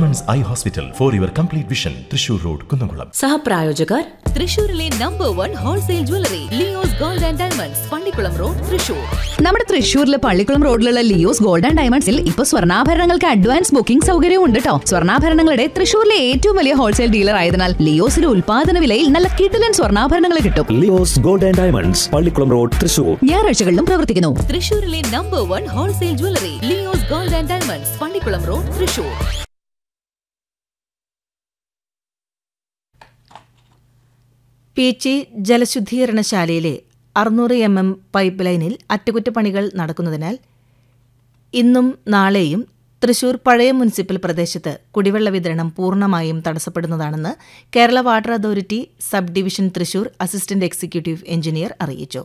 Symons eye hospital for your complete vision Thrissur road Kunnamkulam സഹപ്രായോജകർ തൃശൂരിലെ number one wholesale jewellery Leo's gold and diamonds Pallikulam road Thrissur നമ്മുടെ തൃശ്ശൂരിലെ പള്ളിക്കുളം റോഡിലുള്ള Leo's gold and ഡയമണ്ട്സിൽ ഇപ്പൊ സ്വർണ്ണാഭരണങ്ങൾക്ക് അഡ്വാൻസ് ബുക്കിംഗ് സൗകര്യവും ഉണ്ട് കേട്ടോ സ്വർണ്ണാഭരണങ്ങളുടെ തൃശ്ശൂരിലെ ഏറ്റവും വലിയ ഹോൾസെയിൽ ഡീലർ ആയതിനാൽ ലിയോസിലെ ഉൽപാദന വിലയിൽ നല്ല കിടിലൻ സ്വർണ്ണാഭരണങ്ങൾ കിട്ടും Leo's gold and diamonds Pallikulam road Thrissur ഞായറാഴ്ചകളിലും പ്രവർത്തിക്കുന്നു തൃശൂരിലെ number one wholesale jewellery Leo's gold and diamonds Pallikulam road Thrissur Peechi ജലശുദ്ധീകരണശാലയിലെ അറുന്നൂറ് എം എം പൈപ്പ് ലൈനിൽ അറ്റകുറ്റപ്പണികൾ നടക്കുന്നതിനാൽ ഇന്നും നാളെയും തൃശൂർ പഴയ മുനിസിപ്പൽ പ്രദേശത്ത് കുടിവെള്ള വിതരണം പൂർണ്ണമായും തടസ്സപ്പെടുന്നതാണെന്ന് Kerala water authority sub division Thrissur assistant executive engineer അറിയിച്ചു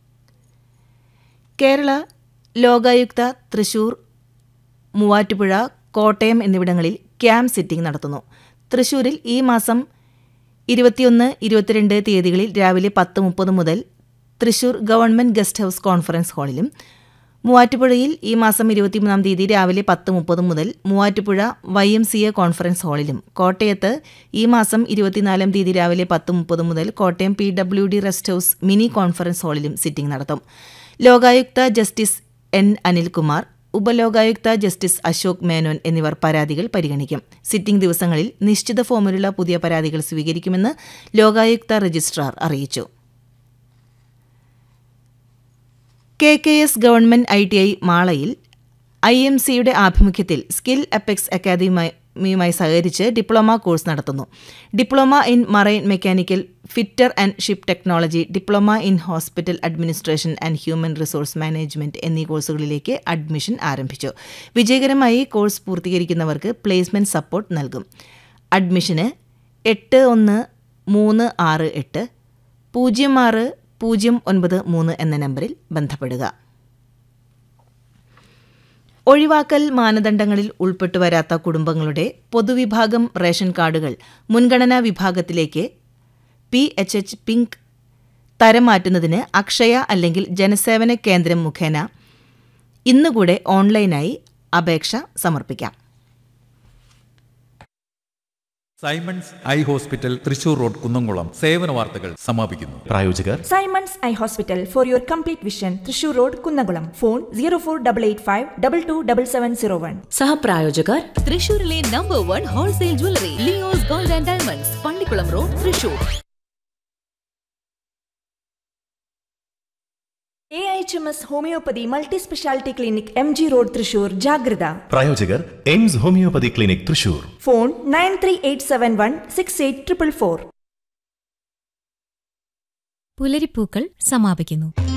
കേരള ലോകായുക്ത തൃശൂർ മൂവാറ്റുപുഴ കോട്ടയം എന്നിവിടങ്ങളിൽ ക്യാമ്പ് സിറ്റിംഗ് നടത്തുന്നു തൃശൂരിൽ ഈ മാസം ഇരുപത്തിയൊന്ന് ഇരുപത്തിരണ്ട് തീയതികളിൽ രാവിലെ പത്ത് മുപ്പത് മുതൽ Thrissur government guest house conference ഹാളിലും മൂവാറ്റുപുഴയിൽ ഈ മാസം ഇരുപത്തിമൂന്നാം തീയതി രാവിലെ പത്ത് മുപ്പത് മുതൽ Muvattupuzha Y M C A conference ഹാളിലും കോട്ടയത്ത് ഈ മാസം ഇരുപത്തിനാലാം തീയതി രാവിലെ പത്ത് മുപ്പത് മുതൽ Kottayam P W D rest house mini conference ഹാളിലും സിറ്റിംഗ് നടത്തും Lokayukta justice N Anilkumar Upalokayukta justice Ashok Menon എന്നിവർ പരാതികൾ പരിഗണിക്കും സിറ്റിംഗ് ദിവസങ്ങളിൽ നിശ്ചിത ഫോമിലുള്ള പുതിയ പരാതികൾ സ്വീകരിക്കുമെന്ന് ലോകായുക്ത രജിസ്ട്രാർ അറിയിച്ചു K K S government I T I മാളയിൽ ഐ എം സിയുടെ ആഭിമുഖ്യത്തിൽ സ്കിൽ അപ്പെക്സ് അക്കാദമിയുമായി സഹകരിച്ച് ഡിപ്ലോമ കോഴ്സ് നടത്തുന്നു diploma in marine mechanical fitter and ship technology diploma in hospital administration and human resource management എന്നീ കോഴ്സുകളിലേക്ക് അഡ്മിഷൻ ആരംഭിച്ചു വിജയകരമായി കോഴ്സ് പൂർത്തീകരിക്കുന്നവർക്ക് പ്ലേസ്മെന്റ് സപ്പോർട്ട് നൽകും അഡ്മിഷന് എട്ട് ഒന്ന് മൂന്ന് ആറ് എട്ട് പൂജ്യം ആറ് പൂജ്യം ഒൻപത് മൂന്ന് എന്ന നമ്പറിൽ ബന്ധപ്പെടുക ഒഴിവാക്കൽ മാനദണ്ഡങ്ങളിൽ ഉൾപ്പെട്ടു വരാത്ത കുടുംബങ്ങളുടെ പൊതുവിഭാഗം റേഷൻ കാർഡുകൾ മുൻഗണനാ വിഭാഗത്തിലേക്ക് പി എച്ച് എച്ച് പിങ്ക് തരം മാറ്റുന്നതിന് അക്ഷയ അല്ലെങ്കിൽ ജനസേവന കേന്ദ്രം മുഖേന ഇന്നുകൂടെ ഓൺലൈനായി അപേക്ഷ സമർപ്പിക്കാം Simons eye hospital Thrissur road Kunnamkulam സേവന വാർത്തകൾ സമാപിക്കുന്നു പ്രായോജകർ Simons eye hospital for your complete vision Thrissur road Kunnamkulam phone zero four double eight five double two double seven zero one സഹപ്രായോജകർ തൃശൂരിലെ number one wholesale jewellery Leo's gold and diamonds Pallikulam road Thrissur A H M S homoeopathy multi speciality clinic M G road Thrissur ജാഗ്രത പ്രായോജകർ AIMS homoeopathy clinic Thrissur phone nine three eight seven one six eight triple four പുലരിപ്പൂക്കൾ സമാപിക്കുന്നു